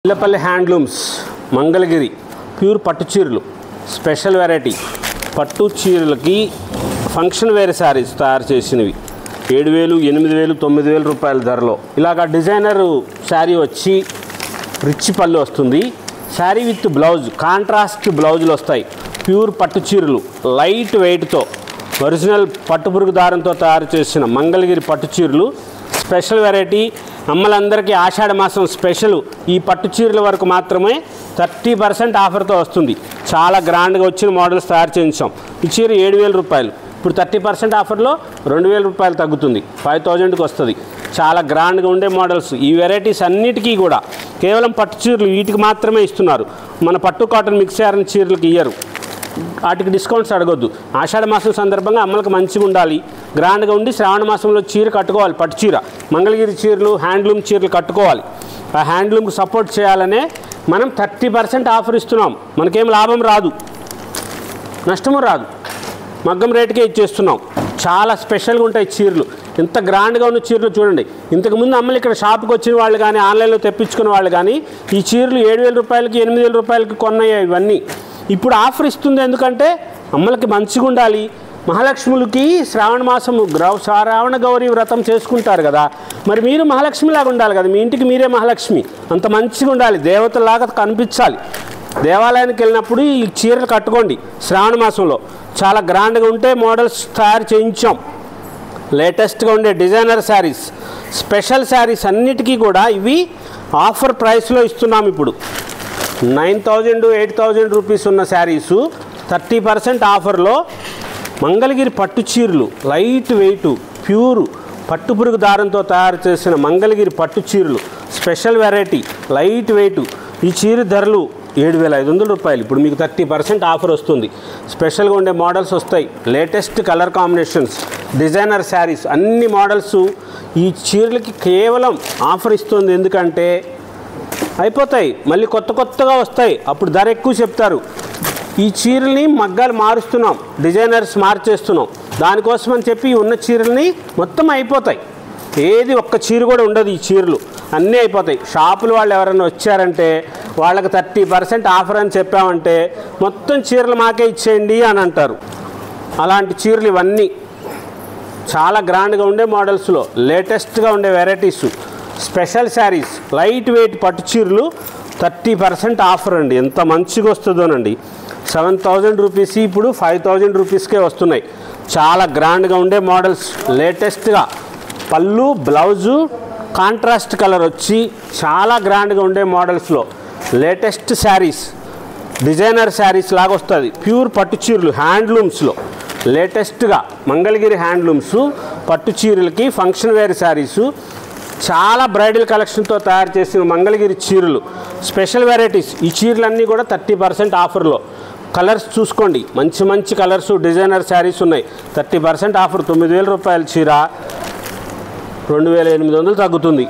ఇల్లపల్లి handlooms Mangalagiri pure పట్టు చీరలు special variety పట్టు చీరలకి ఫంక్షన్ వేర్ శారీస్ తయారు చేసినవి ఏడు వేలు ఎనిమిది వేలు తొమ్మిది వేల రూపాయల ధరలో ఇలాగ డిజైనర్ శారీ వచ్చి రిచ్ పళ్ళు వస్తుంది శారీ విత్ బ్లౌజ్ కాంట్రాస్ట్ బ్లౌజులు వస్తాయి ప్యూర్ పట్టు చీరలు లైట్ వెయిట్తో ఒరిజినల్ పట్టుపురుగు దారంతో తయారు చేసిన మంగళగిరి పట్టు చీరలు స్పెషల్ వెరైటీ అమ్మలందరికీ ఆషాఢ మాసం స్పెషల్ ఈ పట్టు చీరల వరకు మాత్రమే థర్టీ పర్సెంట్ ఆఫర్తో వస్తుంది చాలా గ్రాండ్గా వచ్చిన మోడల్స్ తయారు చేయించాం ఈ చీర ఏడు వేల రూపాయలు ఇప్పుడు థర్టీ పర్సెంట్ ఆఫర్లో రెండు వేల రూపాయలు తగ్గుతుంది ఫైవ్ థౌజండ్కి వస్తుంది చాలా గ్రాండ్గా ఉండే మోడల్స్ ఈ వెరైటీస్ అన్నిటికీ కూడా కేవలం పట్టు చీరలు వీటికి మాత్రమే ఇస్తున్నారు మన పట్టు కాటన్ మిక్స్ అయిన చీరలకు ఇయ్యరు వాటికి డిస్కౌంట్స్ అడగొద్దు ఆషాఢ మాసం సందర్భంగా అమ్మలకు మంచిగా ఉండాలి గ్రాండ్గా ఉండి శ్రావణ మాసంలో చీర కట్టుకోవాలి పట్టు చీర మంగళగిరి చీరలు హ్యాండ్లూమ్ చీరలు కట్టుకోవాలి ఆ హ్యాండ్లూమ్కి సపోర్ట్ చేయాలనే మనం థర్టీ పర్సెంట్ ఆఫర్ ఇస్తున్నాం మనకేం లాభం రాదు నష్టము రాదు మగ్గం రేటుకే ఇచ్చేస్తున్నాం చాలా స్పెషల్గా ఉంటాయి చీరలు ఇంత గ్రాండ్గా ఉన్న చీరలు చూడండి ఇంతకుముందు అమ్మలు ఇక్కడ షాప్కి వచ్చిన వాళ్ళు కానీ ఆన్లైన్లో తెప్పించుకున్న వాళ్ళు కానీ ఈ చీరలు ఏడు వేల రూపాయలకి ఎనిమిది వేల రూపాయలకి కొన్నాయి ఇవన్నీ ఇప్పుడు ఆఫర్ ఇస్తుంది ఎందుకంటే అమ్మలకి మంచిగా ఉండాలి మహాలక్ష్ములకి శ్రావణ మాసం గ్రౌ శ్రావణ గౌరీ వ్రతం చేసుకుంటారు కదా మరి మీరు మహాలక్ష్మిలాగా ఉండాలి కదా మీ ఇంటికి మీరే మహాలక్ష్మి అంత మంచిగా ఉండాలి దేవతలాగా కనిపించాలి దేవాలయానికి వెళ్ళినప్పుడు ఈ చీరలు కట్టుకోండి శ్రావణ మాసంలో చాలా గ్రాండ్గా ఉంటే మోడల్స్ తయారు చేయించాం లేటెస్ట్గా ఉండే డిజైనర్ శారీస్ స్పెషల్ శారీస్ అన్నిటికీ కూడా ఇవి ఆఫర్ ప్రైస్లో ఇస్తున్నాం ఇప్పుడు nine thousand eight thousand rupees ఉన్న శారీసు థర్టీ పర్సెంట్ ఆఫర్లో మంగళగిరి పట్టు చీరలు లైట్ వెయిట్ ప్యూర్ పట్టు పురుగు దారంతో తయారు చేసిన మంగళగిరి పట్టు చీరలు స్పెషల్ వెరైటీ లైట్ వెయిట్ ఈ చీర ధరలు ఏడు వేల ఐదు వందల రూపాయలు ఇప్పుడు మీకు థర్టీ పర్సెంట్ ఆఫర్ వస్తుంది స్పెషల్గా ఉండే మోడల్స్ వస్తాయి latest colour combinations designer saris అన్ని మోడల్స్ ఈ చీరలకి కేవలం ఆఫర్ ఇస్తుంది ఎందుకంటే అయిపోతాయి మళ్ళీ కొత్త కొత్తగా వస్తాయి అప్పుడు ధర ఎక్కువ చెప్తారు ఈ చీరల్ని మగ్గాలు మారుస్తున్నాం డిజైనర్స్ మార్చేస్తున్నాం దానికోసం అని చెప్పి ఈ ఉన్న చీరల్ని మొత్తం అయిపోతాయి ఏది ఒక్క చీర కూడా ఉండదు ఈ చీరలు అన్నీ అయిపోతాయి షాపులు వాళ్ళు ఎవరైనా వచ్చారంటే వాళ్ళకి థర్టీ పర్సెంట్ ఆఫర్ అని చెప్పామంటే మొత్తం చీరలు మాకే ఇచ్చేయండి అని అంటారు అలాంటి చీరలు ఇవన్నీ చాలా గ్రాండ్గా ఉండే మోడల్స్లో లేటెస్ట్గా ఉండే varieties special saris light weight పట్టు చీరలు థర్టీ పర్సెంట్ ఆఫర్ అండి ఎంత మంచిగా వస్తుందోనండి సెవెన్ థౌజండ్ రూపీస్ ఇప్పుడు ఫైవ్ థౌజండ్ రూపీస్కే వస్తున్నాయి చాలా గ్రాండ్గా ఉండే మోడల్స్ లేటెస్ట్గా పళ్ళు బ్లౌజు కాంట్రాస్ట్ కలర్ వచ్చి చాలా గ్రాండ్గా ఉండే మోడల్స్లో లేటెస్ట్ శారీస్ డిజైనర్ శారీస్ లాగా వస్తుంది ప్యూర్ పట్టు చీరలు హ్యాండ్లూమ్స్లో లేటెస్ట్గా మంగళగిరి హ్యాండ్లూమ్స్ పట్టు చీరలకి ఫంక్షన్ వేర్ శారీసు చాలా బ్రైడల్ కలెక్షన్తో తయారు చేసిన మంగళగిరి చీరలు స్పెషల్ వెరైటీస్ ఈ చీరలన్నీ కూడా థర్టీ పర్సెంట్ ఆఫర్లో కలర్స్ చూసుకోండి మంచి మంచి కలర్స్ డిజైనర్ శారీస్ ఉన్నాయి థర్టీ పర్సెంట్ ఆఫర్ తొమ్మిది వేల రూపాయల చీర రెండు వేల ఎనిమిది వందలు తగ్గుతుంది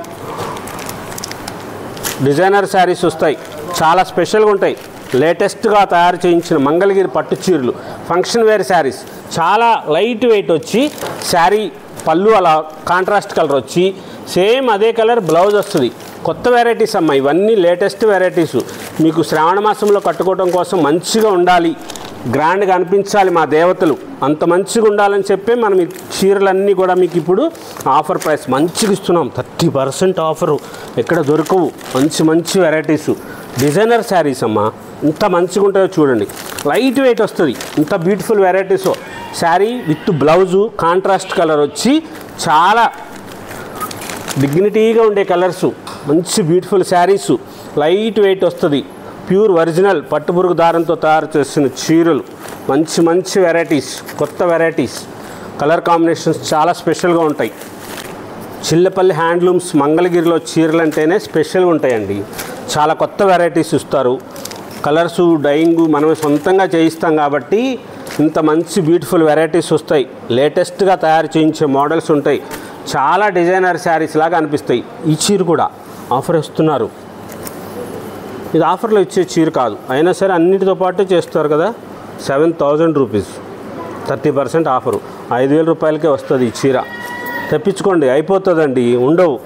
డిజైనర్ శారీస్ వస్తాయి చాలా స్పెషల్గా ఉంటాయి లేటెస్ట్గా తయారు చేయించిన మంగళగిరి పట్టు చీరలు ఫంక్షన్ వేర్ శారీస్ చాలా లైట్ వెయిట్ వచ్చి శారీ పళ్ళు అలా కాంట్రాస్ట్ కలర్ వచ్చి సేమ్ అదే కలర్ బ్లౌజ్ వస్తుంది కొత్త వెరైటీస్ అమ్మ ఇవన్నీ లేటెస్ట్ వెరైటీస్ మీకు శ్రావణ మాసంలో కట్టుకోవడం కోసం మంచిగా ఉండాలి గ్రాండ్గా అనిపించాలి మా దేవతలు అంత మంచిగా ఉండాలని చెప్పి మనం ఈ చీరలన్నీ కూడా మీకు ఇప్పుడు ఆఫర్ ప్రైస్ మంచిగా ఇస్తున్నాం థర్టీ పర్సెంట్ ఆఫరు ఎక్కడ దొరకవు మంచి మంచి వెరైటీస్ డిజైనర్ శారీస్ అమ్మా ఇంత మంచిగా ఉంటాయో చూడండి లైట్ వెయిట్ వస్తుంది ఇంత beautiful varieties sari with blouse contrast colour వచ్చి చాలా డిగ్నిటీగా ఉండే కలర్సు మంచి బ్యూటిఫుల్ శారీసు లైట్ వెయిట్ వస్తుంది ప్యూర్ ఒరిజినల్ పట్టుపురుగు దారంతో తయారు చేసిన చీరలు మంచి మంచి వెరైటీస్ కొత్త వెరైటీస్ కలర్ కాంబినేషన్స్ చాలా స్పెషల్గా ఉంటాయి చిల్లపల్లి హ్యాండ్లూమ్స్ మంగళగిరిలో చీరలు అంటేనే స్పెషల్గా ఉంటాయండి చాలా కొత్త వెరైటీస్ ఇస్తారు కలర్స్ డైయింగ్ మనమే సొంతంగా చేయిస్తాం కాబట్టి ఇంత మంచి బ్యూటిఫుల్ వెరైటీస్ వస్తాయి లేటెస్ట్గా తయారు చేయించే మోడల్స్ ఉంటాయి చాలా డిజైనర్ శారీస్ లాగా అనిపిస్తాయి ఈ చీర కూడా ఆఫర్ ఇస్తున్నారు ఇది ఆఫర్లో ఇచ్చే చీర కాదు అయినా సరే అన్నిటితో పాటు చేస్తారు కదా seven thousand rupees thirty percent offer ఐదు వేల రూపాయలకే వస్తుంది ఈ చీర తెప్పించుకోండి అయిపోతుందండి ఉండవు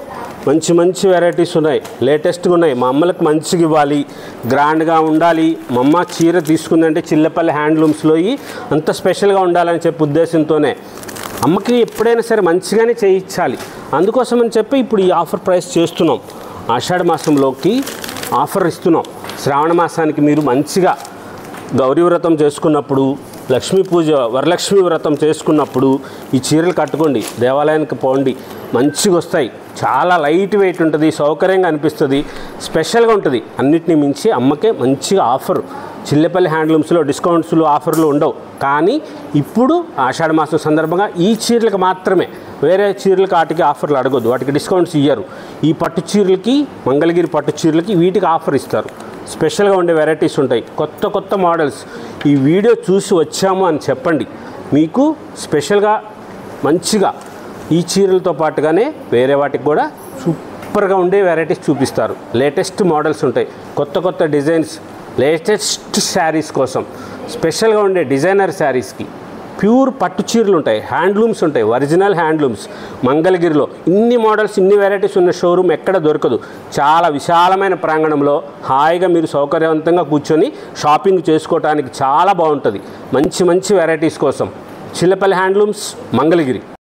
మంచి మంచి వెరైటీస్ ఉన్నాయి లేటెస్ట్గా ఉన్నాయి మా అమ్మలకు మంచిగా ఇవ్వాలి గ్రాండ్గా ఉండాలి మా అమ్మ చీర తీసుకుందంటే చిల్లపల్లి హ్యాండ్లూమ్స్లో అంత స్పెషల్గా ఉండాలని చెప్పి ఉద్దేశంతోనే అమ్మకి ఎప్పుడైనా సరే మంచిగానే చేయించాలి అందుకోసం అని చెప్పి ఇప్పుడు ఈ ఆఫర్ ప్రైస్ చేస్తున్నాం ఆషాఢ మాసంలోకి ఆఫర్ ఇస్తున్నాం శ్రావణ మాసానికి మీరు మంచిగా గౌరీ వ్రతం చేసుకున్నప్పుడు లక్ష్మీ పూజ వరలక్ష్మి వ్రతం చేసుకున్నప్పుడు ఈ చీరలు కట్టుకోండి దేవాలయానికి పోండి మంచిగా వస్తాయి చాలా లైట్ వెయిట్ ఉంటుంది సౌకర్యంగా అనిపిస్తుంది స్పెషల్గా ఉంటుంది అన్నిటిని మించి అమ్మకే మంచిగా ఆఫర్ చిల్లెపల్లి హ్యాండ్లూమ్స్లో డిస్కౌంట్స్లు ఆఫర్లు ఉండవు కానీ ఇప్పుడు ఆషాఢ మాసం సందర్భంగా ఈ చీరలకు మాత్రమే వేరే చీరలకు వాటికి ఆఫర్లు అడగొద్దు వాటికి డిస్కౌంట్స్ ఇయ్యరు ఈ పట్టు చీరలకి మంగళగిరి పట్టు చీరలకి వీటికి ఆఫర్ ఇస్తారు స్పెషల్గా ఉండే వెరైటీస్ ఉంటాయి కొత్త కొత్త మోడల్స్ ఈ వీడియో చూసి వచ్చాము అని చెప్పండి మీకు స్పెషల్గా మంచిగా ఈ చీరలతో పాటుగానే వేరే వాటికి కూడా సూపర్గా ఉండే వెరైటీస్ చూపిస్తారు లేటెస్ట్ మోడల్స్ ఉంటాయి కొత్త కొత్త డిజైన్స్ లేటెస్ట్ శారీస్ కోసం స్పెషల్గా ఉండే డిజైనర్ శారీస్కి ప్యూర్ పట్టు చీరలు ఉంటాయి హ్యాండ్లూమ్స్ ఉంటాయి ఒరిజినల్ హ్యాండ్లూమ్స్ మంగళగిరిలో ఇన్ని మోడల్స్ ఇన్ని వెరైటీస్ ఉన్న షోరూమ్ ఎక్కడ దొరకదు చాలా విశాలమైన ప్రాంగణంలో హాయిగా మీరు సౌకర్యవంతంగా కూర్చొని షాపింగ్ చేసుకోవడానికి చాలా బాగుంటుంది మంచి మంచి వెరైటీస్ కోసం చిల్లపల్లి హ్యాండ్లూమ్స్ మంగళగిరి